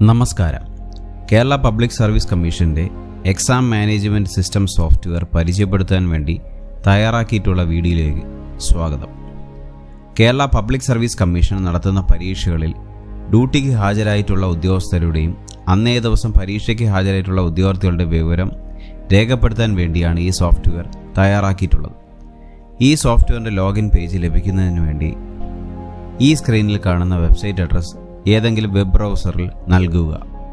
നമസ്കാരം Kerala public service കമ്മീഷന്റെ exam management system software പരിചയപ്പെടുത്താൻ വേണ്ടി തയ്യാറാക്കിയിട്ടുള്ള വീഡിയോയിലേക്ക് സ്വാഗതം കേരള പബ്ലിക് സർവീസ് കമ്മീഷൻ നടത്തുന്ന പരീക്ഷകളിൽ ഡ്യൂട്ടിക്ക് ഹാജരായിട്ടുള്ള ഉദ്യോഗസ്ഥരുടെയും അന്നേ ദിവസം പരീക്ഷയ്ക്ക് ഹാജരായിട്ടുള്ള ഉദ്യോഗാർത്ഥികളുടെ വിവരം രേഖപ്പെടുത്താൻ വേണ്ടിയാണ് ഈ സോഫ്റ്റ്വെയർ തയ്യാറാക്കിയിട്ടുള്ളത് ഈ സോഫ്റ്റ്വെയറിൻ്റെ ലോഗിൻ പേജ് ലഭിക്കുന്നതിന് വേണ്ടി ഈ സ്ക്രീനിൽ കാണുന്ന വെബ്സൈറ്റ് അഡ്രസ്സ് ഏതെങ്കിലും വെബ് ബ്രൗസറിൽ നൽകുക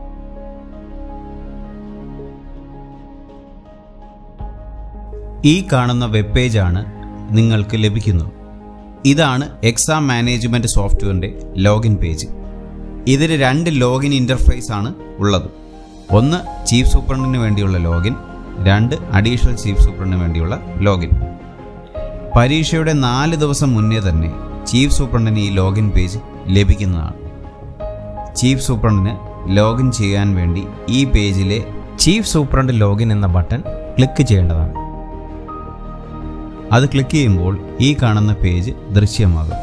ഈ കാണുന്ന വെബ് പേജാണ് നിങ്ങൾക്ക് ലഭിക്കുന്നത് ഇതാണ് എക്സാം മാനേജ്മെൻറ്റ് സോഫ്റ്റ്വെയറിൻ്റെ ലോഗിൻ പേജ് ഇതിന് രണ്ട് ലോഗിൻ ഇൻ്റർഫേസ് ആണ് ഉള്ളത് ഒന്ന് ചീഫ് സൂപ്രണ്ടിന് വേണ്ടിയുള്ള ലോഗിൻ രണ്ട് അഡീഷണൽ ചീഫ് സൂപ്രണ്ടിന് വേണ്ടിയുള്ള ലോഗിൻ പരീക്ഷയുടെ നാല് ദിവസം മുന്നേ തന്നെ ചീഫ് സൂപ്രണ്ടിന് ഈ ലോഗിൻ പേജ് ലഭിക്കുന്നതാണ് ചീഫ് സൂപ്രണ്ടിന് ലോഗിൻ ചെയ്യാൻ വേണ്ടി ഈ പേജിലെ ചീഫ് സൂപ്രണ്ട് ലോഗിൻ എന്ന ബട്ടൺ ക്ലിക്ക് ചെയ്യേണ്ടതാണ് അത് ക്ലിക്ക് ചെയ്യുമ്പോൾ ഈ കാണുന്ന പേജ് ദൃശ്യമാകും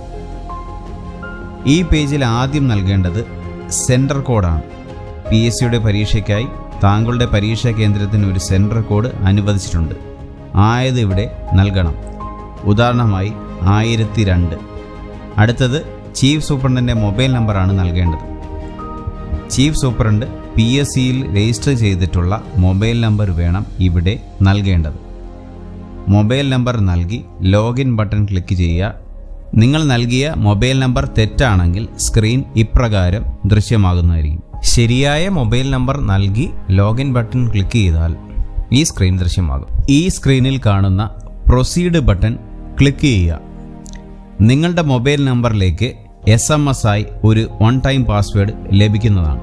ഈ പേജിൽ ആദ്യം നൽകേണ്ടത് സെൻറ്റർ കോഡാണ് പി എസ് സിയുടെ പരീക്ഷയ്ക്കായി താങ്കളുടെ പരീക്ഷാ കേന്ദ്രത്തിന് ഒരു സെൻറ്റർ കോഡ് അനുവദിച്ചിട്ടുണ്ട് ആയത് ഇവിടെ നൽകണം ഉദാഹരണമായി ആയിരത്തി രണ്ട് അടുത്തത് ചീഫ് സൂപ്രണ്ടിൻ്റെ മൊബൈൽ നമ്പറാണ് നൽകേണ്ടത് ചീഫ് സൂപ്രണ്ട് പി എസ് സിയിൽ രജിസ്റ്റർ ചെയ്തിട്ടുള്ള മൊബൈൽ നമ്പർ വേണം ഇവിടെ നൽകേണ്ടത് മൊബൈൽ നമ്പർ നൽകി ലോഗിൻ ബട്ടൺ ക്ലിക്ക് ചെയ്യുക നിങ്ങൾ നൽകിയ മൊബൈൽ നമ്പർ തെറ്റാണെങ്കിൽ സ്ക്രീൻ ഇപ്രകാരം ദൃശ്യമാകുന്നതായിരിക്കും ശരിയായ മൊബൈൽ നമ്പർ നൽകി ലോഗിൻ ബട്ടൺ ക്ലിക്ക് ചെയ്താൽ ഈ സ്ക്രീൻ ദൃശ്യമാകും ഈ സ്ക്രീനിൽ കാണുന്ന പ്രൊസീഡ് ബട്ടൺ ക്ലിക്ക് ചെയ്യുക നിങ്ങളുടെ മൊബൈൽ നമ്പറിലേക്ക് എസ് എം എസ് ആയി ഒരു വൺ ടൈം പാസ്വേഡ് ലഭിക്കുന്നതാണ്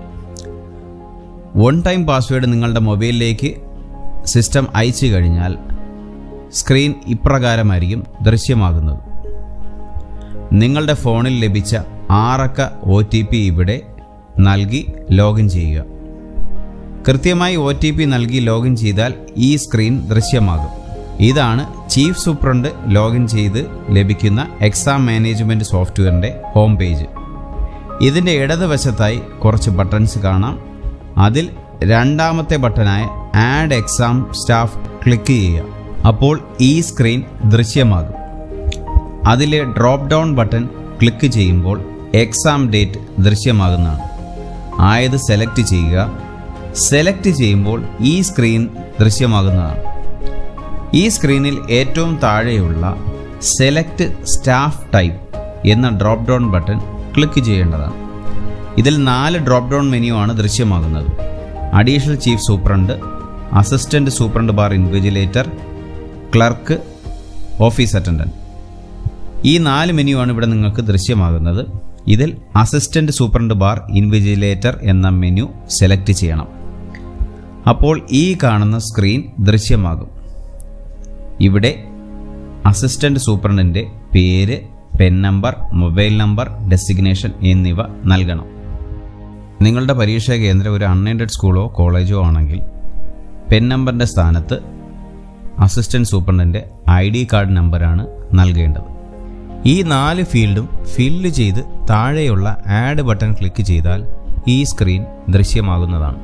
വൺ ടൈം പാസ്വേഡ് നിങ്ങളുടെ മൊബൈലിലേക്ക് സിസ്റ്റം അയച്ചു കഴിഞ്ഞാൽ സ്ക്രീൻ ഇപ്രകാരമായിരിക്കും ദൃശ്യമാകുന്നത് നിങ്ങളുടെ ഫോണിൽ ലഭിച്ച ആറക്ക ഒ ടി പി ഇവിടെ നൽകി ലോഗിൻ ചെയ്യുക കൃത്യമായി ഒ ടി പി നൽകി ലോഗിൻ ചെയ്താൽ ഈ സ്ക്രീൻ ദൃശ്യമാകും ഇതാണ് ചീഫ് സൂപ്രണ്ട് ലോഗിൻ ചെയ്ത് ലഭിക്കുന്ന എക്സാം മാനേജ്മെൻറ്റ് സോഫ്റ്റ്വെയറിൻ്റെ ഹോം പേജ് ഇതിൻ്റെ ഇടതുവശത്തായി കുറച്ച് ബട്ടൺസ് കാണാം അതിൽ രണ്ടാമത്തെ ബട്ടണായ ആഡ് എക്സാം സ്റ്റാഫ് ക്ലിക്ക് ചെയ്യുക അപ്പോൾ ഈ സ്ക്രീൻ ദൃശ്യമാകും അതിലെ ഡ്രോപ്പ് ഡൗൺ ബട്ടൺ ക്ലിക്ക് ചെയ്യുമ്പോൾ എക്സാം ഡേറ്റ് ദൃശ്യമാകുന്നതാണ് ആയത് സെലക്ട് ചെയ്യുക സെലക്ട് ചെയ്യുമ്പോൾ ഈ സ്ക്രീൻ ദൃശ്യമാകുന്നതാണ് ഈ സ്ക്രീനിൽ ഏറ്റവും താഴെയുള്ള സെലക്ട് സ്റ്റാഫ് ടൈപ്പ് എന്ന ഡ്രോപ്പ് ഡൗൺ ബട്ടൺ ക്ലിക്ക് ചെയ്യേണ്ടതാണ് ഇതിൽ നാല് ഡ്രോപ്പ് ഡൗൺ മെനു ആണ് ദൃശ്യമാകുന്നത് additional chief superintendent assistant superintendent bar invigilator clerk office attendant ഈ നാല് മെനു ആണ് ഇവിടെ നിങ്ങൾക്ക് ദൃശ്യമാകുന്നത് ഇതിൽ അസിസ്റ്റന്റ് സൂപ്രണ്ട് ബാർ ഇൻവിജിലേറ്റർ എന്ന മെനു സെലക്ട് ചെയ്യണം അപ്പോൾ ഈ കാണുന്ന സ്ക്രീൻ ദൃശ്യമാകും ഇവിടെ അസിസ്റ്റന്റ് സൂപ്രണ്ടിൻ്റെ പേര് pen number mobile number designation എന്നിവ നൽകണം നിങ്ങളുടെ പരീക്ഷാ കേന്ദ്രം ഒരു അൺഎയ്ഡഡ് സ്കൂളോ കോളേജോ ആണെങ്കിൽ പെൻ നമ്പറിൻ്റെ സ്ഥാനത്ത് അസിസ്റ്റന്റ് സൂപ്രണ്ടിൻ്റെ ഐ ഡി കാർഡ് നമ്പറാണ് നൽകേണ്ടത് ഈ നാല് ഫീൽഡും ഫില്ല് ചെയ്ത് താഴെയുള്ള ആഡ് ബട്ടൺ ക്ലിക്ക് ചെയ്താൽ ഈ സ്ക്രീൻ ദൃശ്യമാകുന്നതാണ്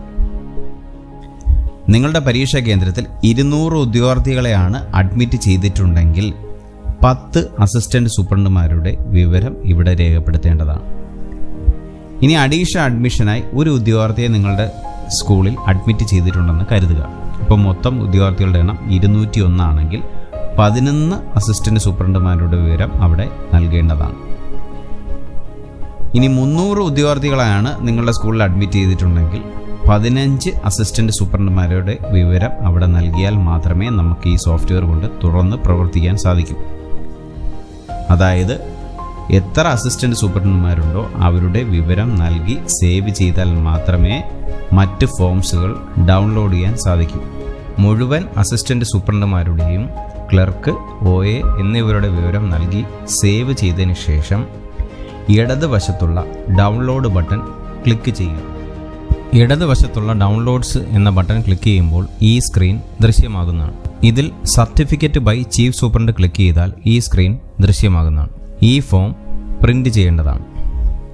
നിങ്ങളുടെ പരീക്ഷാ കേന്ദ്രത്തിൽ ഇരുന്നൂറ് ഉദ്യോഗാർത്ഥികളെയാണ് അഡ്മിറ്റ് ചെയ്തിട്ടുണ്ടെങ്കിൽ പത്ത് അസിസ്റ്റന്റ് സൂപ്രണ്ടുമാരുടെ വിവരം ഇവിടെ രേഖപ്പെടുത്തേണ്ടതാണ് ഇനി അഡീഷണൽ അഡ്മിഷനായി ഒരു ഉദ്യോഗാർത്ഥിയെ നിങ്ങളുടെ സ്കൂളിൽ അഡ്മിറ്റ് ചെയ്തിട്ടുണ്ടെന്ന് കരുതുക ഇപ്പോൾ മൊത്തം ഉദ്യോഗാർത്ഥികളുടെ എണ്ണം ഇരുന്നൂറ്റി ഒന്നാണെങ്കിൽ പതിനൊന്ന് അസിസ്റ്റന്റ് സൂപ്രണ്ടുമാരുടെ വിവരം അവിടെ നൽകേണ്ടതാണ് ഇനി മുന്നൂറ് ഉദ്യോഗാർത്ഥികളാണ് നിങ്ങളുടെ സ്കൂളിൽ അഡ്മിറ്റ് ചെയ്തിട്ടുണ്ടെങ്കിൽ പതിനഞ്ച് അസിസ്റ്റന്റ് സൂപ്രണ്ടുമാരുടെ വിവരം അവിടെ നൽകിയാൽ മാത്രമേ നമുക്ക് ഈ സോഫ്റ്റ്വെയർ കൊണ്ട് തുറന്ന് പ്രവർത്തിക്കാൻ സാധിക്കൂ അതായത് എത്ര അസിസ്റ്റന്റ് സൂപ്രണ്ടന്മാരുണ്ടോ അവരുടെ വിവരം നൽകി സേവ് ചെയ്താൽ മാത്രമേ മറ്റ് ഫോംസുകൾ ഡൗൺലോഡ് ചെയ്യാൻ സാധിക്കൂ മുഴുവൻ അസിസ്റ്റന്റ് സൂപ്രണ്ടുമാരുടെയും ക്ലർക്ക് ഒ എ എന്നിവരുടെ വിവരം നൽകി സേവ് ചെയ്തതിന് ശേഷം ഇടതുവശത്തുള്ള ഡൗൺലോഡ് ബട്ടൺ ക്ലിക്ക് ചെയ്യുക ഇടതുവശത്തുള്ള ഡൗൺലോഡ്സ് എന്ന ബട്ടൺ ക്ലിക്ക് ചെയ്യുമ്പോൾ ഈ സ്ക്രീൻ ദൃശ്യമാകുന്നതാണ് ഇതിൽ certificate by chief superintendent click ചെയ്താൽ ഈ സ്ക്രീൻ ദൃശ്യമാകുന്നതാണ് ഈ ഫോം പ്രിന്റ് ചെയ്യേണ്ടതാണ്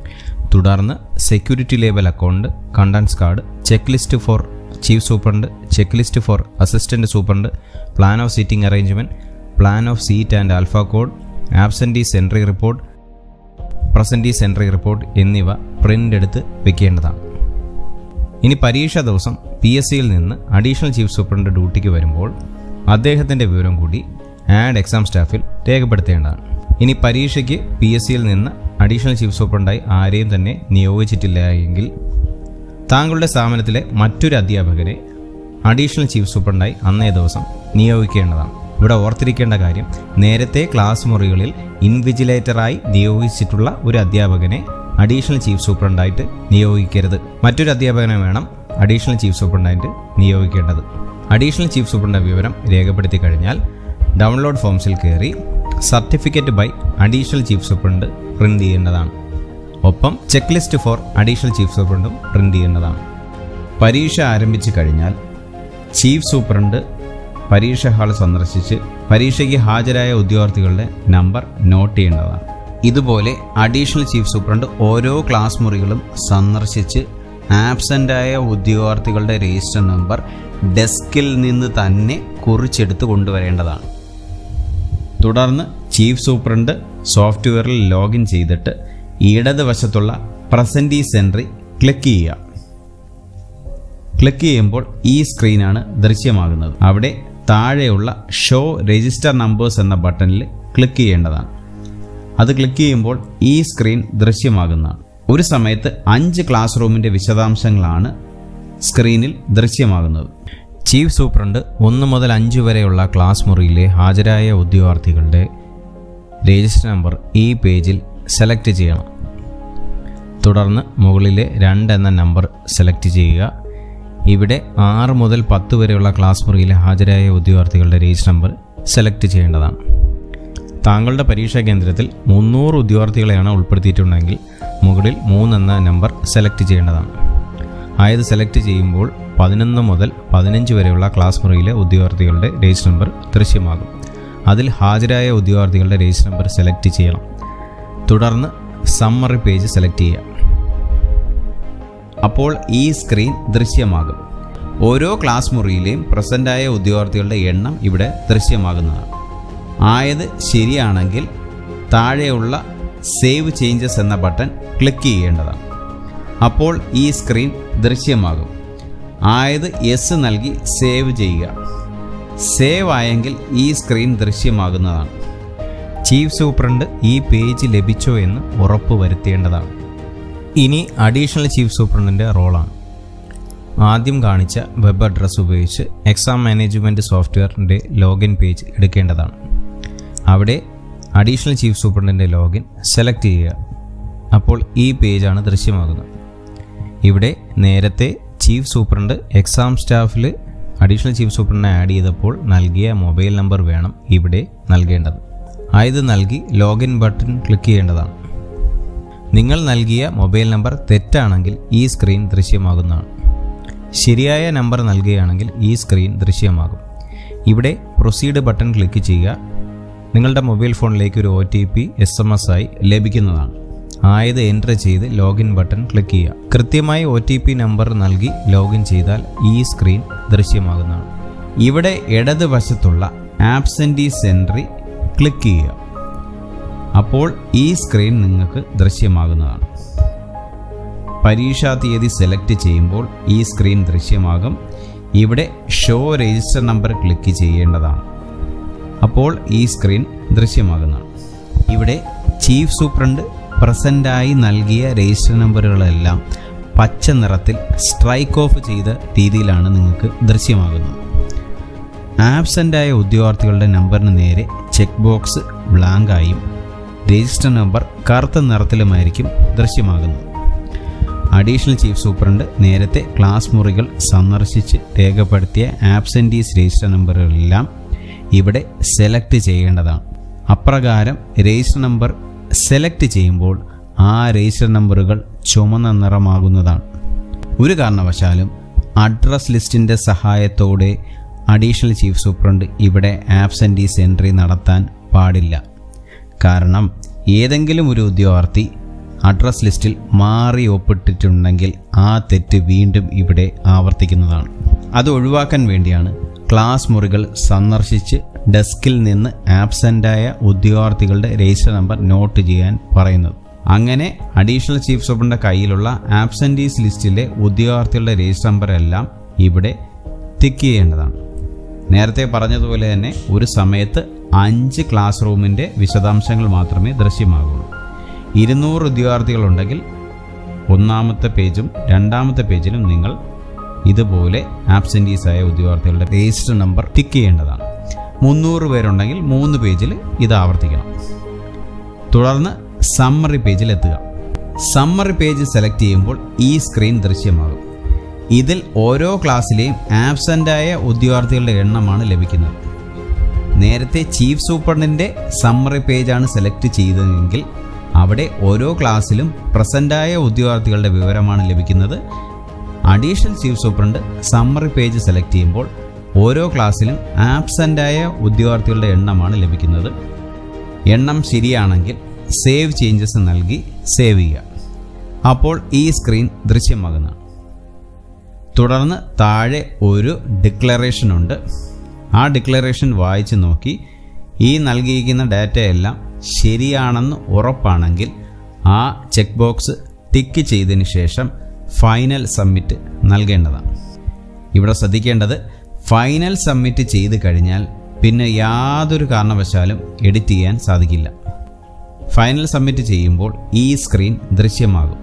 തുടർന്ന് security label account contents card check list for chief superintendent check list for assistant superintendent plan of seating arrangement plan of seat and alpha code absentees entry report presentees entry report എന്നിവ print എടുത്ത് വെക്കേണ്ടതാണ് ഇനി പരീക്ഷാ ദിവസം P S സിയിൽ നിന്ന് additional chief superintendent ഡ്യൂട്ടിക്ക് വരുമ്പോൾ അദ്ദേഹത്തിൻ്റെ വിവരം കൂടി ആഡ് എക്സാം സ്റ്റാഫിൽ രേഖപ്പെടുത്തേണ്ടതാണ് ഇനി പരീക്ഷയ്ക്ക് പി എസ് സിയിൽ നിന്ന് അഡീഷണൽ ചീഫ് സൂപ്രണ്ടായി ആരെയും തന്നെ നിയോഗിച്ചിട്ടില്ല എങ്കിൽ താങ്കളുടെ സ്ഥാപനത്തിലെ മറ്റൊരു അധ്യാപകരെ അഡീഷണൽ ചീഫ് സൂപ്രണ്ടായി അന്നേ ദിവസം നിയോഗിക്കേണ്ടതാണ് ഇവിടെ ഓർത്തിരിക്കേണ്ട കാര്യം നേരത്തെ ക്ലാസ് മുറികളിൽ ഇൻവിജിലേറ്ററായി നിയോഗിച്ചിട്ടുള്ള ഒരു അധ്യാപകനെ അഡീഷണൽ ചീഫ് സൂപ്രണ്ടായിട്ട് നിയോഗിക്കരുത് മറ്റൊരു അധ്യാപകനെ വേണം അഡീഷണൽ ചീഫ് സൂപ്രണ്ടായിട്ട് നിയോഗിക്കേണ്ടത് അഡീഷണൽ ചീഫ് സൂപ്രണ്ട വിവരം രേഖപ്പെടുത്തി കഴിഞ്ഞാൽ ഡൗൺലോഡ് ഫോംസിൽ കയറി certificate by additional chief superintendent print ചെയ്യേണ്ടതാണ് ഒപ്പം check list for additional chief സൂപ്രണ്ടും പ്രിന്റ് ചെയ്യേണ്ടതാണ് പരീക്ഷ ആരംഭിച്ചു കഴിഞ്ഞാൽ ചീഫ് സൂപ്രണ്ട് പരീക്ഷ ഹാൾ സന്ദർശിച്ച് പരീക്ഷയ്ക്ക് ഹാജരായ ഉദ്യോഗാർത്ഥികളുടെ നമ്പർ നോട്ട് ചെയ്യേണ്ടതാണ് ഇതുപോലെ അഡീഷണൽ ചീഫ് സൂപ്രണ്ട് ഓരോ ക്ലാസ് മുറികളും സന്ദർശിച്ച് ആബ്സെൻ്റായ ഉദ്യോഗാർത്ഥികളുടെ രജിസ്റ്റർ നമ്പർ ഡെസ്കിൽ നിന്ന് തന്നെ കുറിച്ചെടുത്ത് കൊണ്ടുവരേണ്ടതാണ് തുടർന്ന് ചീഫ് സൂപ്രണ്ട് സോഫ്റ്റ്വെയറിൽ ലോഗിൻ ചെയ്തിട്ട് ഇടതുവശത്തുള്ള പ്രസൻറ്റീസ് എൻട്രി ക്ലിക്ക് ചെയ്യുക ക്ലിക്ക് ചെയ്യുമ്പോൾ ഈ സ്ക്രീനാണ് ദൃശ്യമാകുന്നത് അവിടെ താഴെയുള്ള ഷോ രജിസ്റ്റർ നമ്പേഴ്സ് എന്ന ബട്ടണിൽ ക്ലിക്ക് ചെയ്യേണ്ടതാണ് അത് ക്ലിക്ക് ചെയ്യുമ്പോൾ ഈ സ്ക്രീൻ ദൃശ്യമാകുന്നതാണ് ഒരു സമയത്ത് അഞ്ച് ക്ലാസ് റൂമിൻ്റെ വിശദാംശങ്ങളാണ് സ്ക്രീനിൽ ദൃശ്യമാകുന്നത് ചീഫ് സൂപ്രണ്ട് ഒന്ന് മുതൽ അഞ്ച് വരെയുള്ള ക്ലാസ് മുറിയിലെ ഹാജരായ ഉദ്യോഗാർത്ഥികളുടെ രജിസ്റ്റർ നമ്പർ ഈ പേജിൽ സെലക്ട് ചെയ്യണം തുടർന്ന് മുകളിലെ രണ്ട് എന്ന നമ്പർ സെലക്ട് ചെയ്യുക ഇവിടെ ആറ് മുതൽ പത്ത് വരെയുള്ള ക്ലാസ് മുറിയിലെ ഹാജരായ ഉദ്യോഗാർത്ഥികളുടെ രജിസ്റ്റർ നമ്പർ സെലക്ട് ചെയ്യേണ്ടതാണ് താങ്കളുടെ പരീക്ഷാ കേന്ദ്രത്തിൽ മുന്നൂറ് ഉദ്യോഗാർത്ഥികളെയാണ് ഉൾപ്പെടുത്തിയിട്ടുണ്ടെങ്കിൽ മുകളിൽ മൂന്നെന്ന നമ്പർ സെലക്ട് ചെയ്യേണ്ടതാണ് ആയത് സെലക്ട് ചെയ്യുമ്പോൾ പതിനൊന്ന് മുതൽ പതിനഞ്ച് വരെയുള്ള ക്ലാസ് മുറിയിലെ ഉദ്യോഗാർത്ഥികളുടെ രജിസ്റ്റർ നമ്പർ ദൃശ്യമാകും അതിൽ ഹാജരായ ഉദ്യോഗാർത്ഥികളുടെ രജിസ്റ്റർ നമ്പർ സെലക്ട് ചെയ്യണം തുടർന്ന് സമ്മറി പേജ് സെലക്ട് ചെയ്യുക അപ്പോൾ ഈ സ്ക്രീൻ ദൃശ്യമാകും ഓരോ ക്ലാസ് മുറിയിലെയും പ്രസൻ്റായ ഉദ്യോഗാർത്ഥികളുടെ എണ്ണം ഇവിടെ ദൃശ്യമാകുന്നതാണ് ആയത് ശരിയാണെങ്കിൽ താഴെയുള്ള സേവ് ചേഞ്ചസ് എന്ന ബട്ടൺ ക്ലിക്ക് ചെയ്യേണ്ടതാണ് അപ്പോൾ ഈ സ്ക്രീൻ ദൃശ്യമാകും ആയത് യെസ് നൽകി സേവ് ചെയ്യുക സേവ് ആയെങ്കിൽ ഈ സ്ക്രീൻ ദൃശ്യമാകുന്നതാണ് ചീഫ് സൂപ്രണ്ട് ഈ പേജ് ലഭിച്ചോ എന്ന് ഉറപ്പ് വരുത്തേണ്ടതാണ് ഇനി അഡീഷണൽ ചീഫ് സൂപ്രണ്ടിൻ്റെ റോളാണ് ആദ്യം കാണിച്ച വെബ് അഡ്രസ്സ് ഉപയോഗിച്ച് എക്സാം മാനേജ്മെൻറ്റ് സോഫ്റ്റ്വെയറിൻ്റെ ലോഗിൻ പേജ് എടുക്കേണ്ടതാണ് അവിടെ അഡീഷണൽ ചീഫ് സൂപ്രണ്ടിൻ്റെ ലോഗിൻ സെലക്ട് ചെയ്യുക അപ്പോൾ ഈ പേജാണ് ദൃശ്യമാകുന്നത് ഇവിടെ നേരത്തെ ചീഫ് സൂപ്രണ്ട് എക്സാം സ്റ്റാഫിൽ അഡീഷണൽ ചീഫ് സൂപ്രണ്ടിനെ ആഡ് ചെയ്തപ്പോൾ നൽകിയ മൊബൈൽ നമ്പർ വേണം ഇവിടെ നൽകേണ്ടത് ആയത് നൽകി ലോഗിൻ ബട്ടൺ ക്ലിക്ക് ചെയ്യേണ്ടതാണ് നിങ്ങൾ നൽകിയ മൊബൈൽ നമ്പർ തെറ്റാണെങ്കിൽ ഈ സ്ക്രീൻ ദൃശ്യമാകുന്നതാണ് ശരിയായ നമ്പർ നൽകുകയാണെങ്കിൽ ഈ സ്ക്രീൻ ദൃശ്യമാകും ഇവിടെ പ്രൊസീഡ് ബട്ടൺ ക്ലിക്ക് ചെയ്യുക നിങ്ങളുടെ മൊബൈൽ ഫോണിലേക്ക് ഒരു O T P S M S ആയി ലഭിക്കുന്നതാണ് ആയത് എൻ്റർ ചെയ്ത് ലോഗിൻ ബട്ടൺ ക്ലിക്ക് ചെയ്യുക കൃത്യമായി ഒ ടി പി നമ്പർ നൽകി ലോഗിൻ ചെയ്താൽ ഈ സ്ക്രീൻ ദൃശ്യമാകുന്നതാണ് ഇവിടെ ഇടതുവശത്തുള്ള ആബ്സെൻറ്റീസ് എൻട്രി ക്ലിക്ക് ചെയ്യുക അപ്പോൾ ഈ സ്ക്രീൻ നിങ്ങൾക്ക് ദൃശ്യമാകുന്നതാണ് പരീക്ഷാ തീയതി സെലക്ട് ചെയ്യുമ്പോൾ ഈ സ്ക്രീൻ ദൃശ്യമാകും ഇവിടെ ഷോ രജിസ്റ്റർ നമ്പർ ക്ലിക്ക് ചെയ്യേണ്ടതാണ് അപ്പോൾ ഈ സ്ക്രീൻ ദൃശ്യമാകുന്നതാണ് ഇവിടെ ചീഫ് സൂപ്രണ്ട് പ്രസൻ്റായി നൽകിയ രജിസ്റ്റർ നമ്പറുകളെല്ലാം പച്ച നിറത്തിൽ സ്ട്രൈക്ക് ഓഫ് ചെയ്ത രീതിയിലാണ് നിങ്ങൾക്ക് ദൃശ്യമാകുന്നത് ആബ്സെൻ്റായ ഉദ്യോഗാർത്ഥികളുടെ നമ്പറിന് നേരെ ചെക്ക് ബോക്സ് ബ്ലാങ്കായും രജിസ്റ്റർ നമ്പർ കറുത്ത നിറത്തിലുമായിരിക്കും ദൃശ്യമാകുന്നത് അഡീഷണൽ ചീഫ് സൂപ്രണ്ട് നേരത്തെ ക്ലാസ് മുറികൾ സന്ദർശിച്ച് രേഖപ്പെടുത്തിയ ആബ്സെൻറ്റീസ് രജിസ്റ്റർ നമ്പറുകളെല്ലാം ഇവിടെ സെലക്ട് ചെയ്യേണ്ടതാണ് അപ്രകാരം രജിസ്റ്റർ നമ്പർ സെലക്ട് ചെയ്യുമ്പോൾ ആ രജിസ്റ്റർ നമ്പറുകൾ ചുമന്ന നിറമാകുന്നതാണ് ഒരു കാരണവശാലും അഡ്രസ് ലിസ്റ്റിൻ്റെ സഹായത്തോടെ അഡീഷണൽ ചീഫ് സൂപ്രണ്ട് ഇവിടെ ആബ്സെൻറ്റീസ് എൻട്രി നടത്താൻ പാടില്ല കാരണം ഏതെങ്കിലും ഒരു ഉദ്യോഗാർത്ഥി അഡ്രസ് ലിസ്റ്റിൽ മാറി ഒപ്പിട്ടിട്ടുണ്ടെങ്കിൽ ആ തെറ്റ് വീണ്ടും ഇവിടെ ആവർത്തിക്കുന്നതാണ് അത് ഒഴിവാക്കാൻ വേണ്ടിയാണ് ക്ലാസ് മുറികൾ സന്ദർശിച്ച് ഡെസ്കിൽ നിന്ന് ആബ്സെൻ്റായ ഉദ്യോഗാർത്ഥികളുടെ രജിസ്റ്റർ നമ്പർ നോട്ട് ചെയ്യാൻ പറയുന്നത് അങ്ങനെ അഡീഷണൽ ചീഫ് സൂപ്രണ്ടിന്റെ കയ്യിലുള്ള ആബ്സെൻറ്റീസ് ലിസ്റ്റിലെ ഉദ്യോഗാർത്ഥികളുടെ രജിസ്റ്റർ നമ്പർ എല്ലാം ഇവിടെ ടിക്ക് ചെയ്യേണ്ടതാണ് നേരത്തെ പറഞ്ഞതുപോലെ തന്നെ ഒരു സമയത്ത് അഞ്ച് ക്ലാസ് റൂമിൻ്റെ വിശദാംശങ്ങൾ മാത്രമേ ദൃശ്യമാകുള്ളൂ ഇരുന്നൂറ് ഉദ്യോഗാർത്ഥികളുണ്ടെങ്കിൽ ഒന്നാമത്തെ പേജും രണ്ടാമത്തെ പേജിലും നിങ്ങൾ ഇതുപോലെ ആബ്സെൻറ്റീസ് ആയ ഉദ്യോഗാർത്ഥികളുടെ രജിസ്റ്റർ നമ്പർ ടിക്ക് ചെയ്യേണ്ടതാണ് മുന്നൂറ് പേരുണ്ടെങ്കിൽ മൂന്ന് പേജിൽ ഇത് ആവർത്തിക്കണം തുടർന്ന് സമ്മറി പേജിൽ എത്തുക സമ്മറി പേജ് സെലക്ട് ചെയ്യുമ്പോൾ ഈ സ്ക്രീൻ ദൃശ്യമാകും ഇതിൽ ഓരോ ക്ലാസ്സിലെയും ആബ്സെൻ്റായ ഉദ്യോഗാർത്ഥികളുടെ എണ്ണമാണ് ലഭിക്കുന്നത് നേരത്തെ ചീഫ് സൂപ്രണ്ടിൻ്റെ സമ്മറി പേജാണ് സെലക്ട് ചെയ്തതെങ്കിൽ അവിടെ ഓരോ ക്ലാസ്സിലും പ്രസൻ്റായ ഉദ്യോഗാർത്ഥികളുടെ വിവരമാണ് ലഭിക്കുന്നത് additional chief superintendent summary page select ചെയ്യുമ്പോൾ ഓരോ ക്ലാസ്സിലും ആബ്സെൻ്റായ ഉദ്യോഗാർത്ഥികളുടെ എണ്ണമാണ് ലഭിക്കുന്നത് എണ്ണം ശരിയാണെങ്കിൽ സേവ് ചേഞ്ചസ് നൽകി സേവ് ചെയ്യുക അപ്പോൾ ഈ സ്ക്രീൻ ദൃശ്യമാകുന്നതാണ് തുടർന്ന് താഴെ ഒരു ഡിക്ലറേഷൻ ഉണ്ട് ആ ഡിക്ലറേഷൻ വായിച്ച് നോക്കി ഈ നൽകിയിരിക്കുന്ന ഡാറ്റയെല്ലാം ശരിയാണെന്ന് ഉറപ്പാണെങ്കിൽ ആ ചെക്ക് ബോക്സ് ടിക്ക് ചെയ്തതിന് ശേഷം ഫൈനൽ സബ്മിറ്റ് നൽകേണ്ടതാണ് ഇവിടെ ശ്രദ്ധിക്കേണ്ടത് ഫൈനൽ സബ്മിറ്റ് ചെയ്ത് കഴിഞ്ഞാൽ പിന്നെ യാതൊരു കാരണവശാലും എഡിറ്റ് ചെയ്യാൻ സാധിക്കില്ല ഫൈനൽ സബ്മിറ്റ് ചെയ്യുമ്പോൾ ഈ സ്ക്രീൻ ദൃശ്യമാകും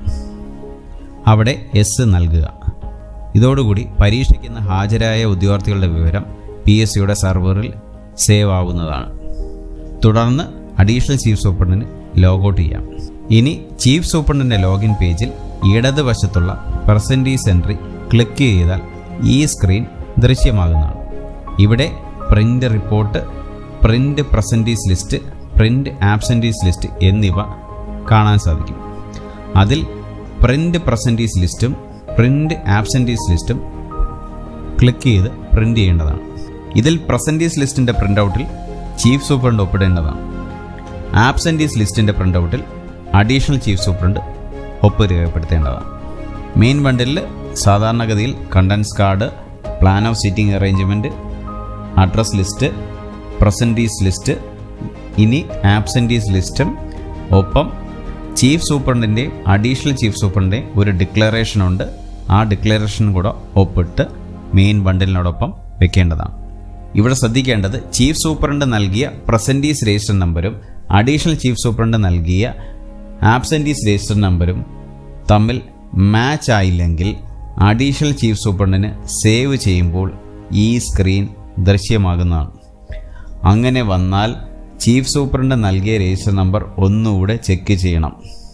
അവിടെ എസ് നൽകുക ഇതോടുകൂടി പരീക്ഷയ്ക്ക് ഹാജരായ ഉദ്യോഗാർത്ഥികളുടെ വിവരം പി എസ് സിയുടെ സെർവറിൽ സേവ് ആവുന്നതാണ് തുടർന്ന് അഡീഷണൽ ചീഫ് സൂപ്രണ്ടിന് ലോഗൗട്ട് ചെയ്യാം ഇനി ചീഫ് സൂപ്രണ്ടിൻ്റെ ലോഗിൻ പേജിൽ ഇടതുവശത്തുള്ള പെർസെൻറ്റേജ് എൻട്രി ക്ലിക്ക് ചെയ്താൽ ഈ സ്ക്രീൻ ദൃശ്യമാകുന്നതാണ് ഇവിടെ print report print presentees list print absentees list എന്നിവ കാണാൻ സാധിക്കും അതിൽ പ്രിൻ്റ് പ്രസൻറ്റീസ് ലിസ്റ്റും പ്രിൻ്റ് ആബ്സെൻറ്റീസ് ലിസ്റ്റും ക്ലിക്ക് ചെയ്ത് പ്രിൻ്റ് ചെയ്യേണ്ടതാണ് ഇതിൽ പ്രസൻറ്റീസ് ലിസ്റ്റിൻ്റെ പ്രിൻ്റ് ഔട്ടിൽ ചീഫ് സൂപ്രണ്ട് ഒപ്പിടേണ്ടതാണ് ആബ്സെൻറ്റീസ് ലിസ്റ്റിൻ്റെ പ്രിൻ്റ് ഔട്ടിൽ അഡീഷണൽ ചീഫ് സൂപ്രണ്ട് ഒപ്പ് രേഖപ്പെടുത്തേണ്ടതാണ് മെയിൻ ബണ്ടിലിൽ സാധാരണഗതിയിൽ contents card plan of seating arrangement address list presentees list ഇനി ആബ്സെൻറ്റീസ് ലിസ്റ്റും ഒപ്പം ചീഫ് സൂപ്രണ്ടിൻ്റെയും അഡീഷണൽ ചീഫ് സൂപ്രണ്ടിൻ്റെയും ഒരു ഡിക്ലറേഷൻ ഉണ്ട് ആ ഡിക്ലറേഷൻ കൂടെ ഒപ്പിട്ട് മെയിൻ ബണ്ടിലിനോടൊപ്പം വെക്കേണ്ടതാണ് ഇവിടെ ശ്രദ്ധിക്കേണ്ടത് ചീഫ് സൂപ്രണ്ട് നൽകിയ പ്രസൻറ്റീസ് രജിസ്റ്റർ നമ്പരും അഡീഷണൽ ചീഫ് സൂപ്രണ്ട് നൽകിയ ആബ്സെൻറ്റീസ് രജിസ്റ്റർ നമ്പരും തമ്മിൽ മാച്ച് ആയില്ലെങ്കിൽ അഡീഷണൽ ചീഫ് സൂപ്രണ്ടിന് സേവ് ചെയ്യുമ്പോൾ ഈ സ്ക്രീൻ ദൃശ്യമാകുന്നതാണ് അങ്ങനെ വന്നാൽ ചീഫ് സൂപ്രണ്ട് നൽകിയ രജിസ്റ്റർ നമ്പർ ഒന്നുകൂടെ ചെക്ക് ചെയ്യണം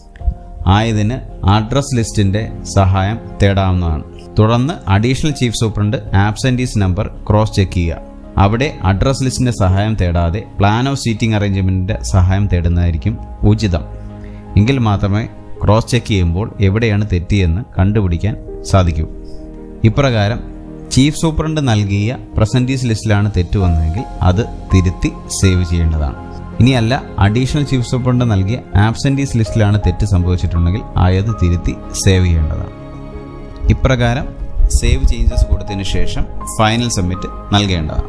ആയതിന് അഡ്രസ് ലിസ്റ്റിൻ്റെ സഹായം തേടാവുന്നതാണ് തുടർന്ന് additional chief superintendent absentees number cross check ചെയ്യുക അവിടെ അഡ്രസ് ലിസ്റ്റിൻ്റെ സഹായം തേടാതെ പ്ലാൻ ഓഫ് സീറ്റിംഗ് അറേഞ്ച്മെൻറ്റിൻ്റെ സഹായം തേടുന്നതായിരിക്കും ഉചിതം എങ്കിൽ മാത്രമേ ക്രോസ് ചെക്ക് ചെയ്യുമ്പോൾ എവിടെയാണ് തെറ്റിയെന്ന് കണ്ടുപിടിക്കാൻ സാധിക്കൂ ഇപ്രകാരം ചീഫ് സൂപ്രണ്ട് നൽകിയ പ്രസൻറ്റീസ് ലിസ്റ്റിലാണ് തെറ്റ് വന്നതെങ്കിൽ അത് തിരുത്തി സേവ് ചെയ്യേണ്ടതാണ് ഇനിയല്ല അഡീഷണൽ ചീഫ് സൂപ്രണ്ട് നൽകിയ ആബ്സെൻറ്റീസ് ലിസ്റ്റിലാണ് തെറ്റ് സംഭവിച്ചിട്ടുണ്ടെങ്കിൽ ആയത് തിരുത്തി സേവ് ചെയ്യേണ്ടതാണ് ഇപ്രകാരം സേവ് ചേഞ്ചസ് കൊടുത്തതിന് ശേഷം ഫൈനൽ സബ്മിറ്റ് നൽകേണ്ടതാണ്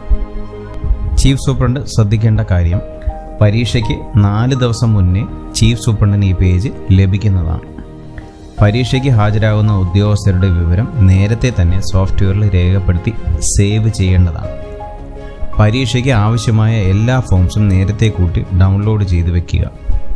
ചീഫ് സൂപ്രണ്ട് ശ്രദ്ധിക്കേണ്ട കാര്യം പരീക്ഷയ്ക്ക് നാല് ദിവസം മുന്നേ ചീഫ് സൂപ്രണ്ടിന് ഈ പേജ് ലഭിക്കുന്നതാണ് പരീക്ഷയ്ക്ക് ഹാജരാകുന്ന ഉദ്യോഗസ്ഥരുടെ വിവരം നേരത്തെ തന്നെ സോഫ്റ്റ്വെയറിൽ രേഖപ്പെടുത്തി സേവ് ചെയ്യേണ്ടതാണ് പരീക്ഷയ്ക്ക് ആവശ്യമായ എല്ലാ ഫോംസും നേരത്തെ കൂട്ടി ഡൗൺലോഡ് ചെയ്ത് വെക്കുക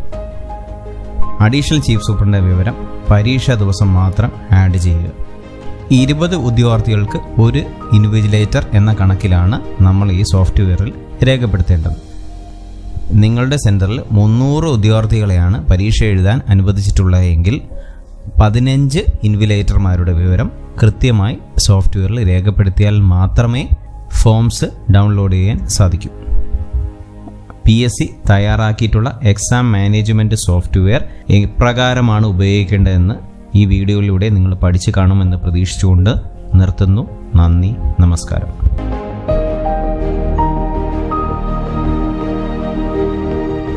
അഡീഷണൽ ചീഫ് സൂപ്രണ്ടിൻ്റെ വിവരം പരീക്ഷാ ദിവസം മാത്രം ആഡ് ചെയ്യുക ഇരുപത് ഉദ്യോഗാർത്ഥികൾക്ക് ഒരു ഇൻവിജിലേറ്റർ എന്ന കണക്കിലാണ് നമ്മൾ ഈ സോഫ്റ്റ്വെയറിൽ രേഖപ്പെടുത്തേണ്ടത് നിങ്ങളുടെ സെൻറ്ററിൽ മുന്നൂറ് ഉദ്യോഗാർത്ഥികളെയാണ് പരീക്ഷ എഴുതാൻ അനുവദിച്ചിട്ടുള്ളതെങ്കിൽ പതിനഞ്ച് ഇൻവിലേറ്റർമാരുടെ വിവരം കൃത്യമായി സോഫ്റ്റ്വെയറിൽ രേഖപ്പെടുത്തിയാൽ മാത്രമേ ഫോംസ് ഡൗൺലോഡ് ചെയ്യാൻ സാധിക്കൂ പി എസ് സി തയ്യാറാക്കിയിട്ടുള്ള എക്സാം മാനേജ്മെൻറ്റ് സോഫ്റ്റ്വെയർ എപ്രകാരമാണ് ഉപയോഗിക്കേണ്ടതെന്ന് ഈ വീഡിയോയിലൂടെ നിങ്ങൾ പഠിച്ചു കാണുമെന്ന് പ്രതീക്ഷിച്ചുകൊണ്ട് നിർത്തുന്നു നന്ദി നമസ്കാരം